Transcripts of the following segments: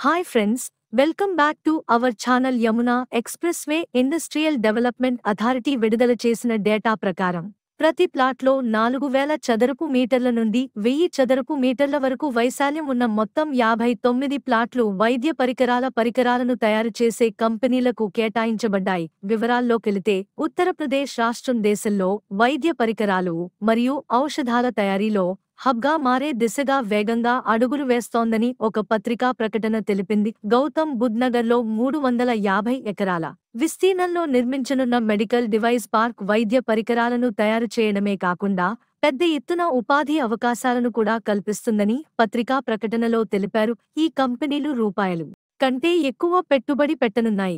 hi friends welcome back to our channel Yamuna express way industrial development authority విడుదల చేసిన data ప్రకారం ప్రతి ప్లాట్లో నాలుగు వేల చదరపు మీటర్ల నుండి వెయ్యి చదరపు మీటర్ల వరకు వైశాల్యం ఉన్న మొత్తం యాభై తొమ్మిది ప్లాట్లు వైద్య పరికరాల పరికరాలను తయారు చేసే కంపెనీలకు కేటాయించబడ్డాయి వివరాల్లోకెళితే ఉత్తరప్రదేశ్ రాష్ట్రం దేశంలో వైద్య పరికరాలు మరియు ఔషధాల తయారీలో హబ్గా మారే దిశగా వేగంగా అడుగులు వేస్తోందని ఒక పత్రికా ప్రకటన తెలిపింది గౌతమ్ బుద్ధ్ నగర్లో మూడు వందల యాభై ఎకరాల విస్తీర్ణంలో నిర్మించనున్న మెడికల్ డివైస్ పార్క్ వైద్య పరికరాలను తయారు చేయడమే కాకుండా పెద్ద ఎత్తున ఉపాధి అవకాశాలను కూడా కల్పిస్తుందని పత్రికా ప్రకటనలో తెలిపారు ఈ కంపెనీలు రూపాయలు కంటే ఎక్కువ పెట్టుబడి పెట్టనున్నాయి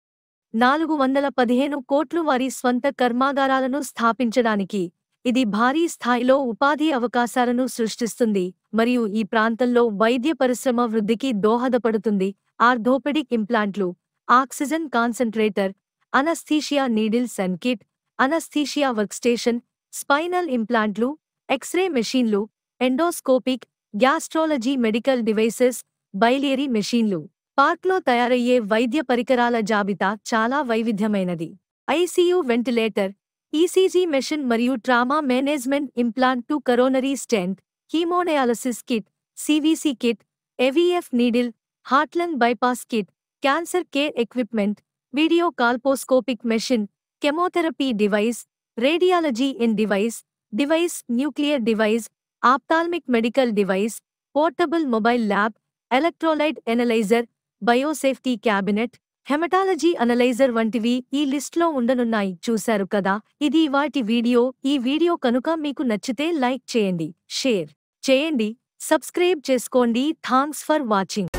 నాలుగు వందల పదిహేను కోట్లు వారి స్వంత కర్మాగారాలను స్థాపించడానికి ఇది భారీ స్థాయిలో ఉపాధి అవకాశాలను సృష్టిస్తుంది మరియు ఈ ప్రాంతంలో వైద్య పరిశ్రమ వృద్ధికి దోహదపడుతుంది ఆర్థోపెడిక్ ఇంప్లాంట్లు oxygen concentrator anaesthesia needles and kit anaesthesia workstation spinal ఇంప్లాంట్లు ఎక్స్రే మెషీన్లు endoscopic gastrology medical devices biliary మెషీన్లు పార్క్లో తయారయ్యే వైద్య పరికరాల జాబితా చాలా వైవిధ్యమైనది ఐసీయూ వెంటిలేటర్ ఈసీజీ మెషిన్ మరియు trauma management implant to coronary stent haemodialysis kit CVC kit AVF needle heart lung bypass kit cancer care equipment video colposcopic machine chemotherapy device radiology in device device nuclear device ophthalmic medical device portable mobile lab electrolyte analyser biosafety cabinet haematology analyser వంటివి ఈ లిస్ట్లో ఉండనున్నాయి చూశారు కదా ఇది వాటి video ఈ video కనుక మీకు నచ్చితే లైక్ చేయండి షేర్ చేయండి సబ్స్క్రైబ్ చేసుకోండి థాంక్స్ ఫర్ వాచింగ్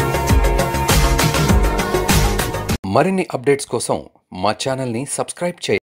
మరిన్ని అప్డేట్స్ కోసం మా ఛానల్ని సబ్స్క్రైబ్ చేయండి